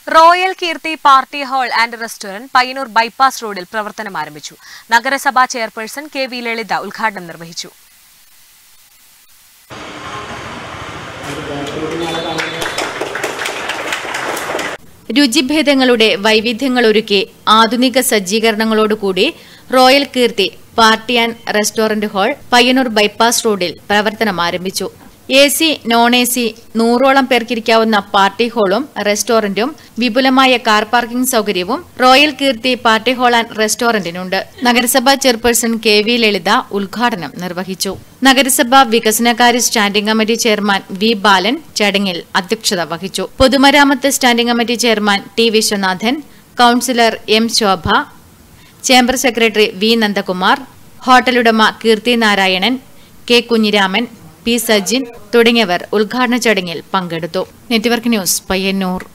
royal Keerthi party hall and restaurant Payyanur bypass റോഡിൽ പ്രവർത്തനം ആരംഭിച്ചു നഗരസഭാ ചെയർപേഴ്സൺ കെ വി ലളിത ഉദ്ഘാടനം നിർവഹിച്ചു രുചിഭേദങ്ങളുടെ വൈവിധ്യങ്ങളൊരുക്കി ആധുനിക സജ്ജീകരണങ്ങളോടുകൂടി royal Keerthi party and restaurant hall Payyanur bypass റോഡിൽ പ്രവർത്തനം ആരംഭിച്ചു A C non A C നൂറോളം പേർക്കിരിക്കാവുന്ന പാർട്ടി ഹാളും റെസ്റ്റോറന്റും വിപുലമായ കാർ പാർക്കിംഗ് സൗകര്യവും royal Keerthi party hall and റെസ്റ്റോറന്റിനുണ്ട് നഗരസഭാ ചെയർപേഴ്സൺ കെ വി ലളിത ഉദ്ഘാടനം നിർവഹിച്ചു നഗരസഭാ വികസനകാര്യ standing committee chairman V Balan ചടങ്ങിൽ അധ്യക്ഷത വഹിച്ചു പൊതുമരാമത്ത് standing committee chairman T Viswanathan councillor M Shobha chamber secretary V Nandakumar ഹോട്ടലുടമ കീർത്തി നാരായണൻ കെ കുഞ്ഞിരാമൻ പി സജിൻ തുടങ്ങിയവർ ഉദ്ഘാടന ചടങ്ങിൽ പങ്കെടുത്തു നെറ്റ്വർക്ക് ന്യൂസ് പയ്യന്നൂർ